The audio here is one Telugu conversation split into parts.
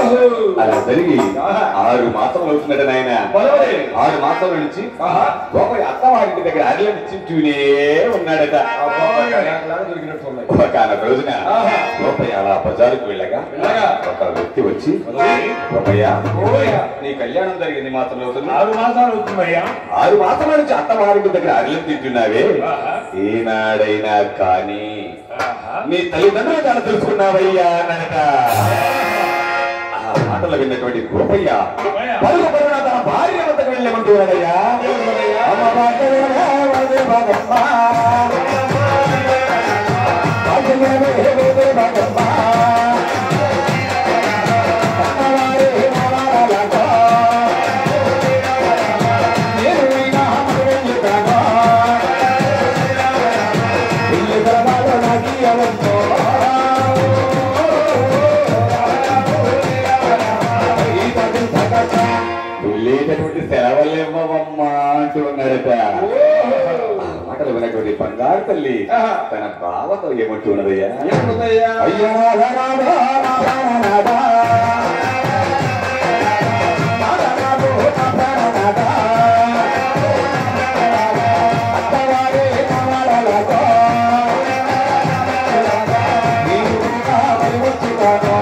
ఓహో. అలా జరిగి ఆహా. ఆరు మాసములు అవుతుందట నాయన మొదలై. ఆరు మాసాల నుంచి ఆహా. గోపయ్య అత్తవారింటి దగ్గర అరలని చింటూనే ఉన్నాడట దొరికినట్టు ఉన్నాయి ఒక రోజున ఆహా. గోపయ్య అలా బజారుకు వెళ్ళగా వెళ్ళగా. ఒక వ్యక్తి వచ్చి మొదలై. గోపయ్య గోపయ్య. నీ కళ్యాణం జరిగింది మాత్రం అవుతుంది ఆరు మాసాలు అవుతుందయ్యా ఆరు మాసాల నుంచి అత్తవారింటి దగ్గర అరలం తింటున్నావే ఆహా. ఏనాడైనా కానీ ఆహా. నీ తల్లిదండ్రులు తాను తెలుసుకున్నావయ్యా అన్నట ఆ మాటలు విన్నటువంటి గోపయ్య గోపయ్య. పలుకు పరుగున తన భార్య వద్దకు వెళ్ళమంటున్నాడయ్యా అమ్మ భాగ్యమే వదే భాగమ్మ. భాగ్యమే వదే భాగమ్మ. అమ్మవారే మారాలగా. నేను వినా వెళ్ళుతాగా. ఇల్లు గర్భాలు నాకియవద్దు. వెళ్ళేటటువంటి సెలవులేమమ్మా అంటూ ఉన్నాడట ఆ మాటలు విన్నటువంటి బంగారు తల్లి ఆహా. తన బావతో ఏమంటూ ఉన్నదయ్యా ఏముందయ్యా అయ్యా నాదా, నాదా, నాదా. నాదా, నాదో, నాదా, నాదా. అత్తవారే నవలలతో. నీవు నా వచ్చుతాను.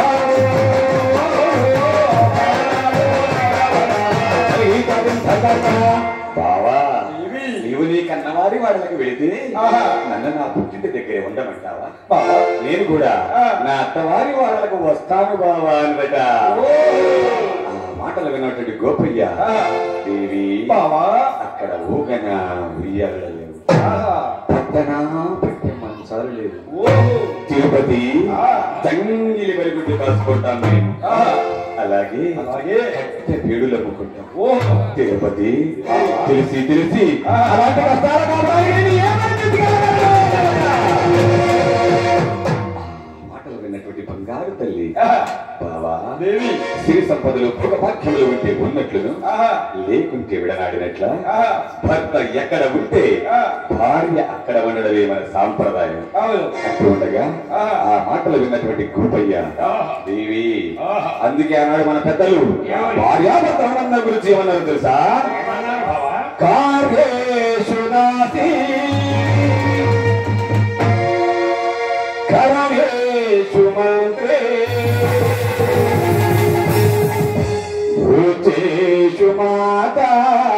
బావా ఇవి. నీవు నీ కన్నవారి వాళ్ళకి వెళితే ఆహా. నన్ను నా పుట్టింటి దగ్గరే ఉండమంటావా బావా. నేను కూడా ఆ. నా అత్తవారి వాళ్ళకు వస్తాను బావా అనదట ఓ. ఆ మాటలు విన్నటువంటి గోపయ్య ఆహా. దేవి బావా అక్కడ ఊగన ఉయ్యాల లేవు ఆహా. పక్కన పెట్టే మంచాలు లేవు ఓహో. తిరుపతి ఆ. తంగిలి వెలుగుంటే కాసుకుంటాం మేము ఆహా. అలాగే అలాగే కట్టె పేడులు అమ్ముకుంటాం ఓహో. తిరుపతి ఆ. తెలిసి తెలిసి ఆ. అలాంటి కష్టాల కాపాడి నేను ఏమని బ్రతికగలను? ఆ మాటలు విన్నటువంటి బంగారు తల్లి ఆహా. బావా దేవి సిరి సంపదలు భోగభాగ్యములు ఉంటే ఉన్నట్లును ఆహా. లేకుంటే విడనాడినట్ల ఆహా. భర్త ఎక్కడ ఉంటే ఆ. భార్య అక్కడ ఉండడమే మన సాంప్రదాయం అవును అట్టు ఉండగా ఆహా. ఆ మాటలు విన్నటువంటి గోపయ్య ఆహా. దేవి ఆహా. అందుకే ఆనాడు మన పెద్దలు ఏమని? భార్యాభర్తల గురించి ఏమన్నారు తెలుసా ఏమన్నారు బావా కార్యేషు నాసి కరణేషు మంత్రే భూతేషు మాతా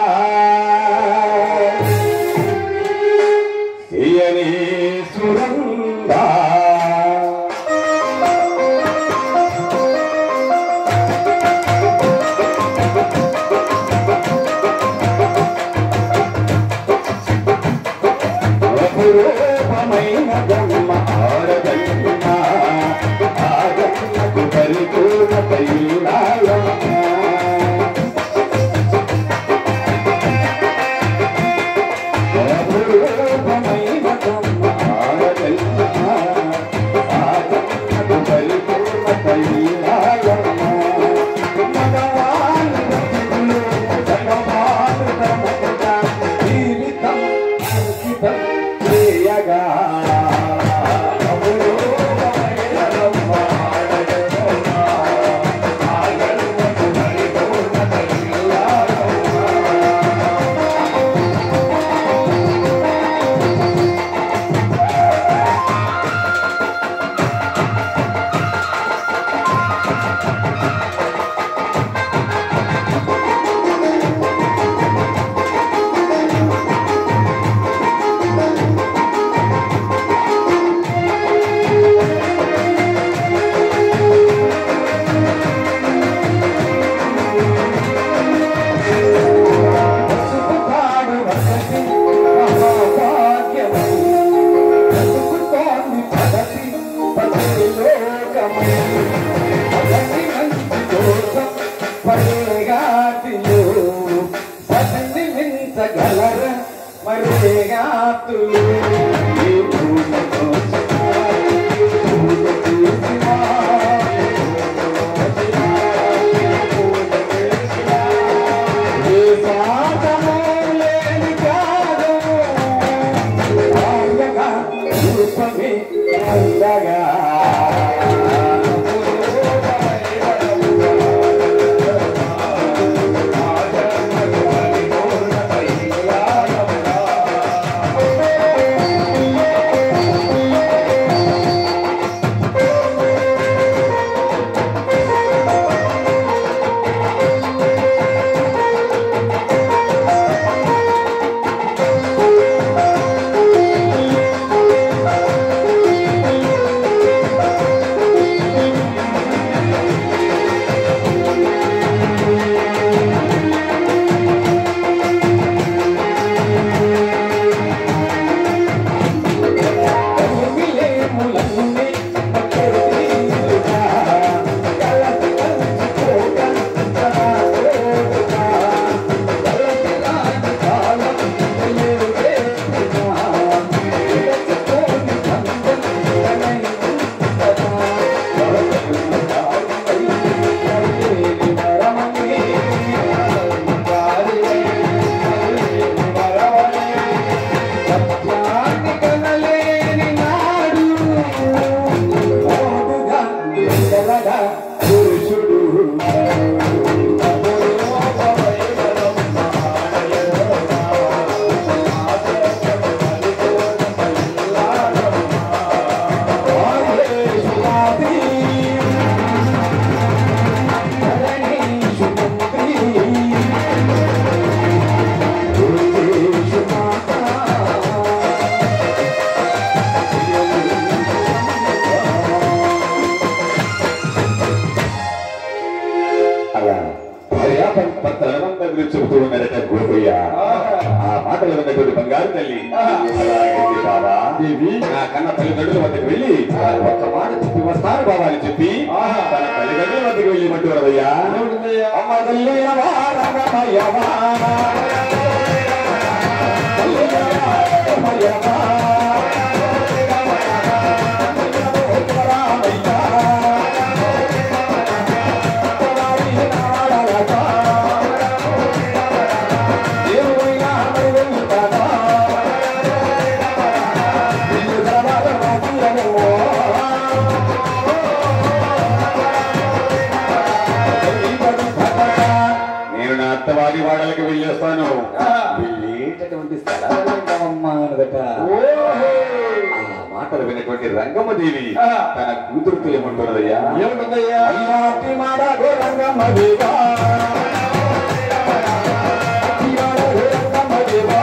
శయనే సురంగా అపురూపమైన బ్రహ్మ ఆరగన్న ఆగన్నకు పరిపూర్ణత ఈడాలమ్మ. అపురూపమైన బ్రహ్మ ఆరగన్న ఆగన్నకు పరిపూర్ణత ఈడాలమ్మ. మగవాళ్ళు బ్రతుకులు జగవాళ్ళు బ్రతుకుట జీవితం అంకితం చేయగా అపురూపమైన బ్రహ్మ ఆరగన్న ఆగన్నకు పరిపూర్ణత ఈడాలమ్మ. పసుపుతాడు వసతి మహాభాగ్యమై. పసుపుతోంది పదతి పసిలోకమై. పదతి మంచి తలవంత గురించి చెబుతూ ఉన్నారట గోపయ్య ఆ మాటలు విన్నటువంటి బంగారు తల్లి అలాగే బాబా దేవి నా కన్న తల్లిదండ్రుల వద్దకు వెళ్ళి ఒక్క మాట చెప్పి వస్తాను బాబా అని చెప్పి తన తల్లిదండ్రుల వద్దకు వెళ్ళి మంటున్నారయ్యా ఏముంటుందయ్యా అమ్మ తల్లి నమా రంగమయ్యవా. తల్లి నమా రంగమయ్యవా. రామయ్యా. తలారి నాడలగా. దేవుడైనా మరుగైతాడా. ఇల్లు గడవడ రాజీరమో. నేను నా అత్తవారి వాడలకు వెళ్ళేస్తాను వెళ్ళేటటువంటి స్థలాలమ్మా అన్నదట ఆ మాటలు వినటువంటి రంగమ్మదేవి తన కూతురుతో ఏమంటున్నదయ్యా ఏముంటుందయ్యా అయ్యాటి మాడగో రంగమ్మదేవా అతి మాడగో రంగమ్మదేవా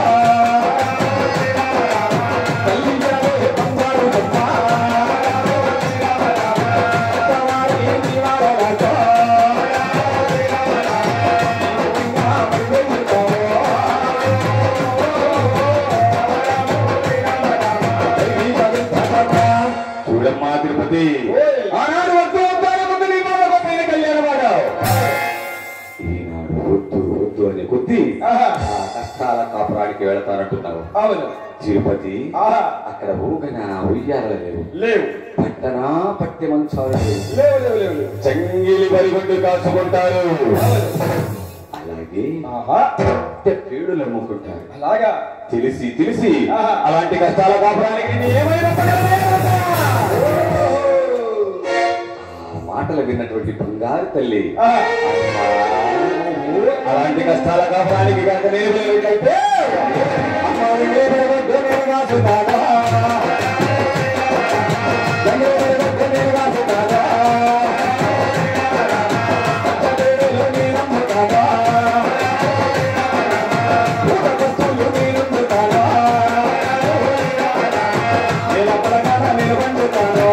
తల్లి జనమే బంగారు బొమ్మ. అత్తవారి ఇంటి వాడలతో చూడమ్మా తిరుపతి ఆనాడు వద్దు వద్దాల ముందు నీ మాట గొప్పైన కళ్యాణమాడావు ఈనాడు వద్దు వద్దు అనే కొద్ది ఆ కష్టాల కాపురానికి వెళతానంటున్నావు అవును తిరుపతి ఆహా అక్కడ ఊగన ఉయ్యాల లేవు లేవు పట్టణ పట్టె మంచాలు లేవు లేవు లేవు లేవు లేవు చెంగిలి బరిగొడ్డు కాచుకుంటారు అలాగే ఆహా పెద్ద పేడులు అమ్ముకుంటారు అలాగా తెలిసి తెలిసి ఆహా. అలాంటి కష్టాల కాపురానికి నీ ఏమైనా పడలేదా? ఆ మాటలు విన్నటువంటి బంగారు తల్లి ఆహా అమ్మా, అలాంటి కష్టాల కాపురానికి కనుక నేను వెళ్ళినట్లయితే అమ్మా, నేను వద్దు, నేను కాసుతానా? నేను వద్దు, నేను కాసుతానా? అత్తదేవులు నేను అమ్ముతానా? పూట వస్తువులు నేను అమ్ముతానా? నేను అప్పటికన్నా నేను వండుతాను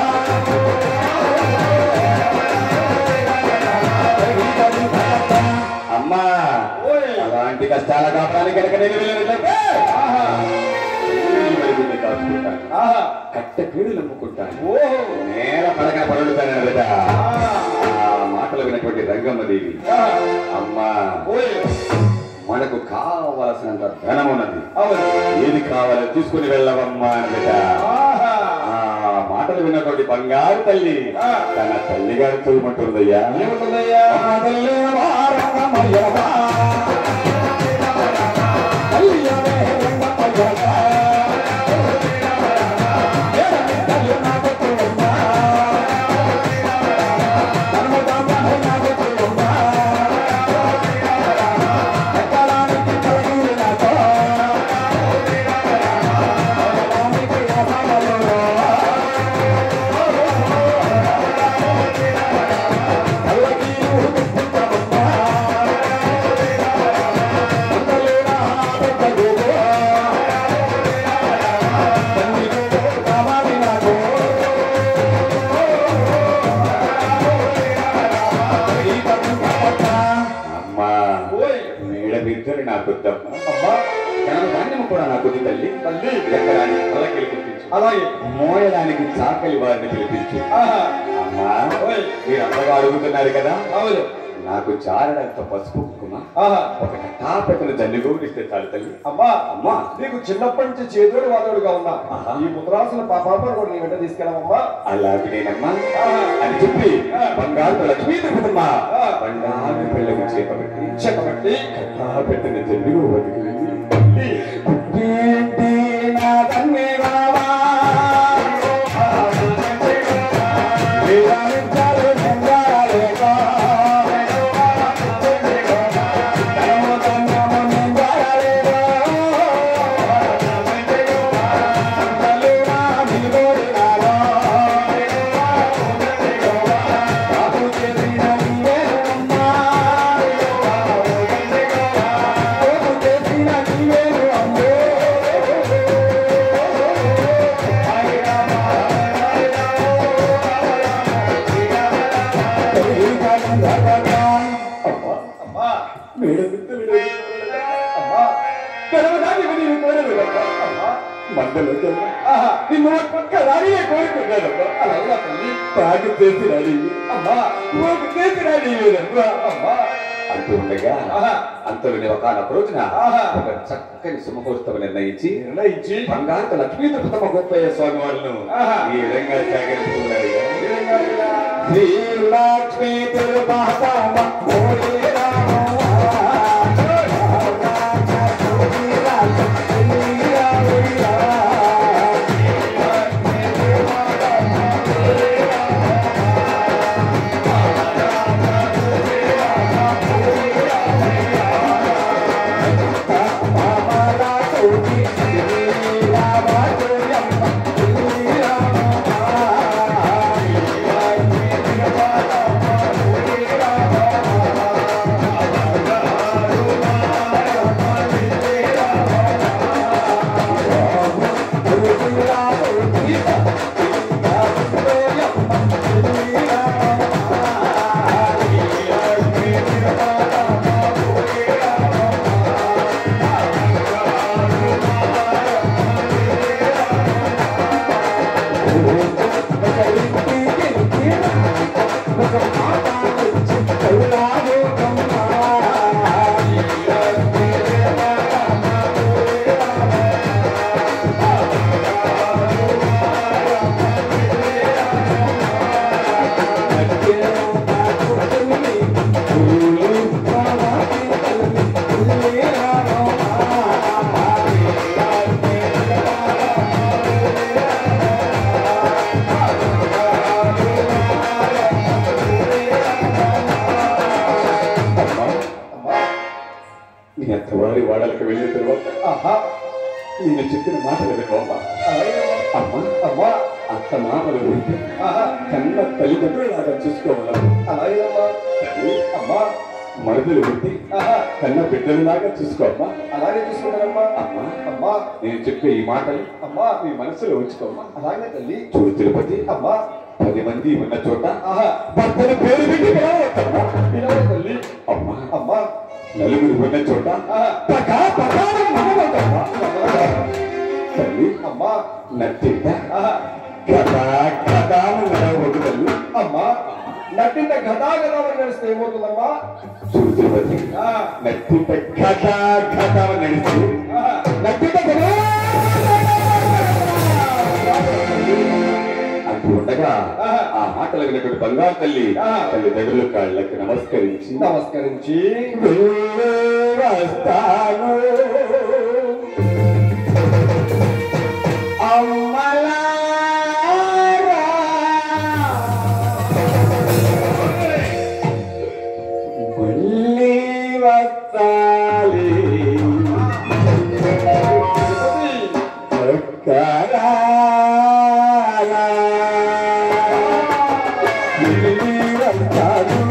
అమ్మా ఓయ్. అలాంటి కష్టాల కాపాడానికి కనుక నేను వెళ్ళినట్లయితే ఆహా ఈ వెలుగుని కాచుకుంటాను ఆహా కట్ట పీడులు అమ్ముకుంటాను ఓహో నేల పడక పడుతాను అన్నదట ఆహా ఆ మాటలు వినటువంటి రంగమ్మదేవి ఆహా అమ్మా ఓయ్ మనకు కావలసినంత ధనం ఉన్నది అవును ఏది కావాలో తీసుకుని వెళ్ళవమ్మా అన్నదట ఆహా ఆ మాటలు విన్నటువంటి బంగారు తల్లి ఆ. తన తల్లి గారు చూడమంటుందయ్యా ఏముంటుందయ్యా అమ్మ తల్లి వారమ్మయ్యవా. తల్లియనే రంగమ్మయ్యవా. ఏడని తల్లి నాకు చూడమ్మా. ధర్మదాతనే నాకు చూడమ్మా. ఎక్కడానికి కలిగిన నాతో. భగవానికి అసమలో. కళ్ళకి ఊపిస్తామమ్మా. ఉండలేనా పెద్దగోగో. తల్లిగో కావాలి నాకు. ఈ పట్ల అమ్మా ఓయ్ మేడ బిద్దరు నాకు వద్దమ్మా అమ్మా కనుక ధాన్యము కూడా నాకు వద్దు తల్లి తల్లి ఎక్కడానికి పలకలు పిలిపించు అలాగే మోయడానికి చాకలి వారిని పిలిపించు ఆహా అమ్మా ఓయ్ మీరు అంతగా అడుగుతున్నారు కదా అవును నాకు చారడంత పసుపు కుంకుమ ఆహా ఒక టాపెట్టును జల్లిగోడిస్తే చాలు తల్లి అమ్మా అమ్మా నీకు చిన్నప్పటి నుంచి చేదోడు వాదోడుగా ఉన్నా ఆహా. ఈ ముద్రాసుల పాపాపర్ కూడా నీ వెంట తీసుకెళ్ళమమ్మా అలాగే నేనమ్మా ఆహా. అని చెప్పి ఆ. బంగారు లక్ష్మీ తిరుపతమ్మ ఆ. బంగారు పిల్లకు చేపబెట్టి చెప్పబట్టి పెట్టిన జల్లిగో బతికి ఏంటి నా తన్నే బావా వీరామించాలి బంగారాలేకో. తనము తన్నము నింగారాలేకో. తల్లినా నిలబడినారో. బాబు చేసిన నీవేనమ్మా. బాబు చేసిన నీవేను అమ్మో. అమ్మా లోకేంద్ర ఆహా నిన్ను ఒక్క రాణియే కోరుకున్నానమ్మా అలాగే తల్లి పాకు చేసి రాణి అమ్మా ఒక చేసి రాణి లేదమ్మా అమ్మా అంటూ ఉండగా ఆహా. అంతలోని ఒకనొక రోజున ఆహా. ఒక చక్కని శుభముహూర్తం నిర్ణయించి నిర్ణయించి బంగారు లక్ష్మీ తిరుపతమ్మ గొప్పయ్య స్వామి వాళ్ళను ఆహా. ఈ విధంగా సేకరించుకున్నారు ఏ విధంగా ఇలా? శ్రీ లక్ష్మీ తిరుపతమ్మ ఓయే అమ్మా నీ అత్తవారి వాడలకు వెళ్ళిన తర్వాత ఆహా నేను చెప్పిన మాటలు వినవమ్మా అలాగే అమ్మా అమ్మా అత్త మామలు ఉంటే ఆహా కన్న తల్లిదండ్రులాగా చూసుకోవాలి అలాగే అమ్మా తల్లి, అమ్మా మరుదులు ఉంటే ఆహా కన్న బిడ్డలలాగా చూసుకోమ్మా అలాగే చూసుకుంటారమ్మా అమ్మా అమ్మా నేను చెప్పే ఈ మాటలు అమ్మా మీ మనసులో ఉంచుకోమ్మా అలాగే తల్లి చూడు తిరుపతి అమ్మా పది మంది ఉన్న చోట ఆహా భర్తల పేరు పెట్టి పిలవద్దమ్మా. పిలవదు తల్లి అమ్మా అమ్మా నలుగురు ఉన్న చోట ఆహా పకా పకారం మనవద్దమ్మా. తల్లి అమ్మా నట్టింట ఆహా కథా కథాను నడవద్దు తల్లి అమ్మా నట్టింట గదా గదా అని నడిస్తే ఏమవుతుందమ్మా చూడు తిరుపతి ఆ, నట్టింట కథా కథ నడిచి ఆహా. నట్టింట కథా అంటూ ఉండగా ఆహా. ఆ మాటలు విన్నటువంటి బంగారు తల్లి ఆహా. తల్లిదండ్రుల కాళ్ళకి నమస్కరించి నమస్కరించి వస్తాను అమ్మలారా మళ్ళీ వస్తాలి ఒక్కరారా. మళ్ళీ వస్తాను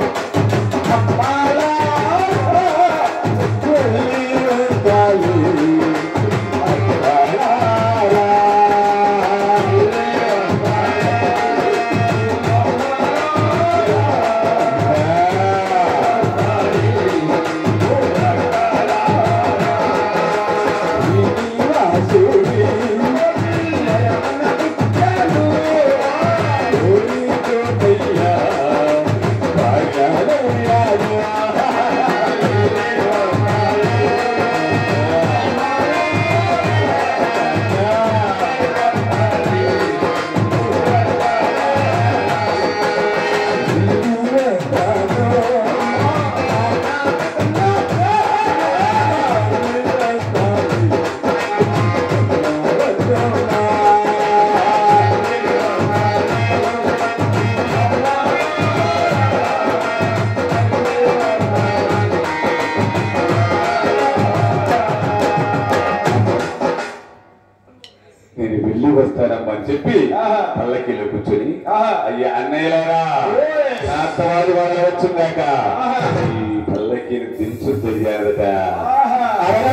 నేను వెళ్ళి వస్తానమ్మా అని చెప్పి ఆహా. పల్లకీలో కూర్చొని ఆహా. అయ్యా అన్నయ్యలారా ఓయ్. నా అత్తవారి వాళ్ళు వచ్చిందాక ఆహా. ఈ పల్లకీని దించు తెలియాలట ఆహా.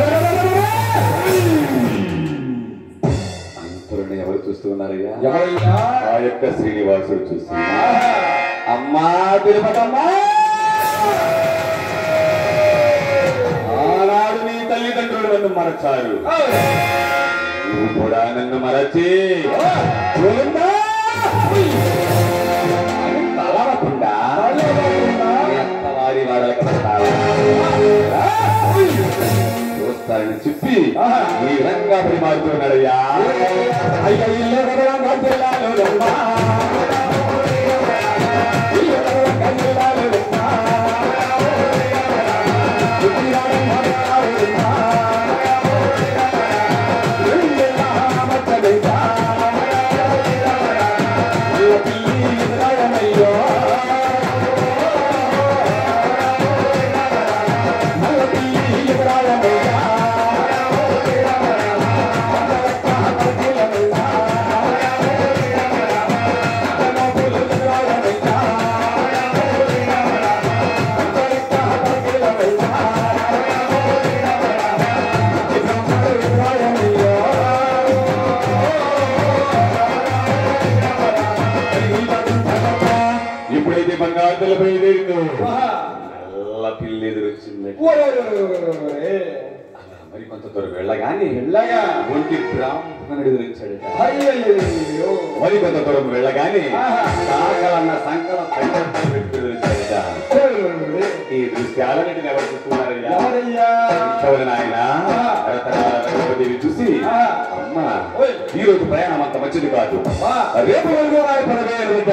అంతలోనే ఎవరు చూస్తూ ఉన్నారయ్యా ఎవరయ్యా ఆ యొక్క శ్రీనివాసుడు చూసి ఆహా. అమ్మా తిరుపతమ్మా ఆనాడు నీ తల్లిదండ్రులు నన్ను మరచారు ఓయ్. నువ్వు కూడా నన్ను మరచి ఆ, గోవిందా! అని తలవకుండా తలవకుండా. నీ అత్తవారి వాడలకు వస్తావా? చూస్తారని చెప్పి ఆహా. ఈ విధంగా పరిమారుతున్నాడయ్యా అయ్యా ఇల్లు కదలంగా జిల్లాలో రమ్మా. ఇల్లు కదలంగా జిల్లాలో రమ్మా. ఉత్తిరాడం మగవాడు రమ్మా. ఎల్లెల్లా మచ్చగైతా. ఇల్ల పిల్లి ఎదురాయనయ్యో. నల్ల పిల్లి ఎదురాయనయ్యా. ఎప్పుడైతే బంగారు తెల్లపై ఆహా. నల్ల పిల్లి ఎదురొచ్చింది ఓరే, ఓరే, ఓరే, ఓరే, ఓరే. అలా మరి కొంత దూరం వెళ్ళగానే వెళ్ళగా. ఒంటి బ్రాహ్మణుడు ఎదురించాడట అయ్యయ్యయ్యో. మరి కొంత దూరం వెళ్ళగానే ఆహా. సాగలన్న సంకల పెట్టుకుని ఎదురించాడట ఓరే, ఓరే, ఓరే. ఈ దృశ్యాలన్నిటిని ఎవరు చూస్తున్నారయ్యా ఎవరయ్యా? ఎవరు నాయన ఆ. రతనాల రంగదేవి చూసి ఆ. అమ్మా ఓయ్. ఈ రోజు ప్రయాణం అంత మంచిది కాదు ఆ. రేపు రోజు వారి పదవేరుట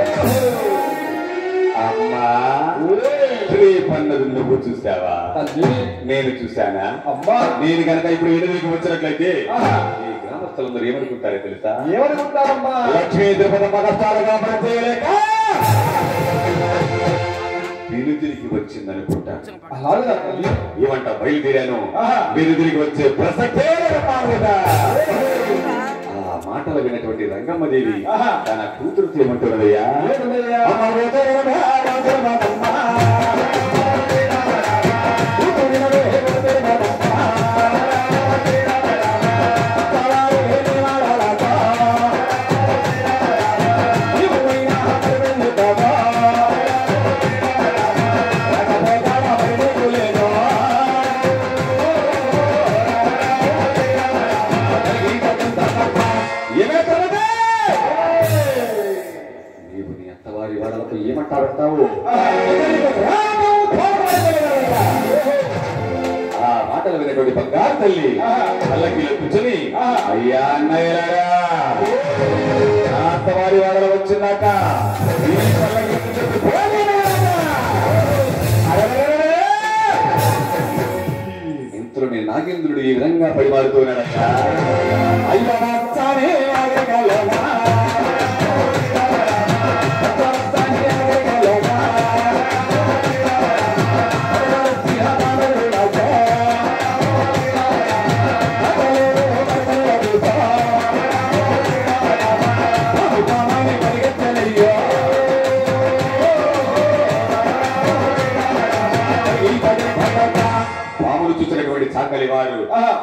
అమ్మా ఓరే. రేపు అన్నది నువ్వు చూసావా తల్లి. నేను చూశానా అమ్మా. నేను గనక ఇప్పుడు ఎనిమిదికి వచ్చినట్లయితే ఆహా. ఈ గ్రామస్తులందరూ ఏమనుకుంటారో తెలుసా ఏమనుకుంటారమ్మా లక్ష్మీ తిరుపతమ్మ కష్టాలుగా పనిచేయలేక తిరిగి వచ్చిందనుకుంటా అలాగే తల్లి ఏమంట బయలుదేరాను ఆహా. మీరు తిరిగి వచ్చే ప్రసక్తే లేదు పార్వత. ఆ మాటలు విన్నటువంటి రంగమ్మదేవి ఆహా. తన కూతురుతో ఏమంటున్నదయ్యా ఏమిటయ్యా? అమ్మ వేదన రాజమమ్మ. కూతురిన వేదనమ్మ. తలారి వేదనాడలక. నీవునైనా వెలుగుతావా? రకరకాల వెలుగులేనో. ఏమే తనదే? నీవు నీ అత్తవారి వాడలకు ఏమంటారంటావు ఆ మాటలు విన్నటువంటి బంగారు తల్లి పల్లకిలో కూర్చొని అయ్యా అన్నయ్యలారా నా అత్తవారి వాడలు వచ్చిందాక ఈ పల్లకి కూర్చొని పోనీయరా? అరెరెరెరె! ఇంతలో నేను నాగేంద్రుడు ఈ విధంగా పరిమారుతున్నాడయ్యా అయ్యా వచ్చానే ఆగగలనా? వచ్చానే ఆగగలనా? పాములు చూసినటువంటి చాకలి వారు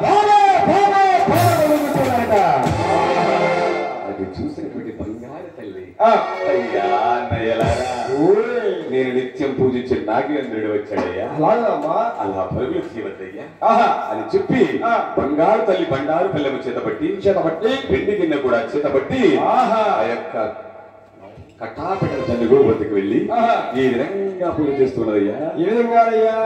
అది చూసినటువంటి బంగారు తల్లి ఆ. అయ్యా అన్నయ్యలారా ఓయ్. నేను నిత్యం పూజించే నాగేంద్రుడు వచ్చాడయ్యా అలాగమ్మా అలా పరుగులు చేయవద్దయ్యా ఆహా అని చెప్పి ఆ. బంగారు తల్లి బంగారు పిల్లము చేతబట్టి చేతబట్టి పిండి గిన్నె కూడా చేతబట్టి ఆహా. ఆ యొక్క కటాపెట్టిన చంద్రుడు వద్దకు వెళ్ళి ఆహా. ఈ విధంగా పూజ చేస్తున్నదయ్యా ఏ విధంగా అయ్యా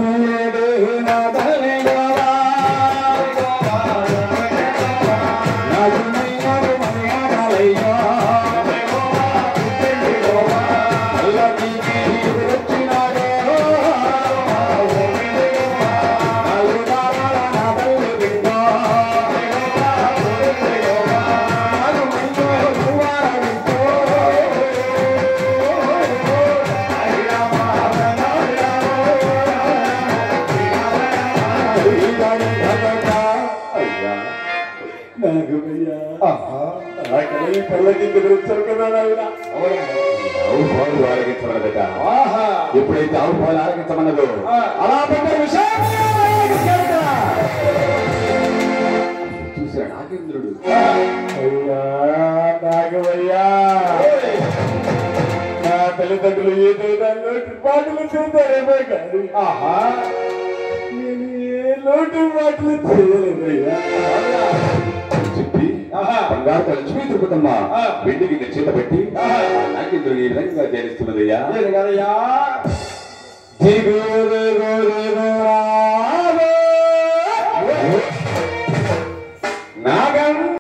అయ్యా నాగమయ్యా ఆహా. నాకని పల్లకి వచ్చారు కదా నాయన అవునమ్మా. ఆవు పాలు ఆరగించమన్నదట ఆహా ఎప్పుడైతే ఆవు పాలు ఆరగించమన్నదో ఆ. అలా పెద్ద విషయం చూసిన నాగేంద్రుడు అయ్యా నాగమయ్యా ఓయ్. నా తల్లిదండ్రులు ఏదైనా లోటు పాటలు చేశారేమో కానీ ఆహా నేను ఏ లోటు పాటలు చేయలేదయ్యా అవునా? అని చెప్పి ఆహా. బంగారు లక్ష్మీ తిరుపతమ్మ ఆ. వెండికి చేత పెట్టి ఆహా. నాకెందుకు ఈ విధంగా ధ్యానిస్తున్నదయ్యా ఏది కదయ్యా దిగు దిగు దిగు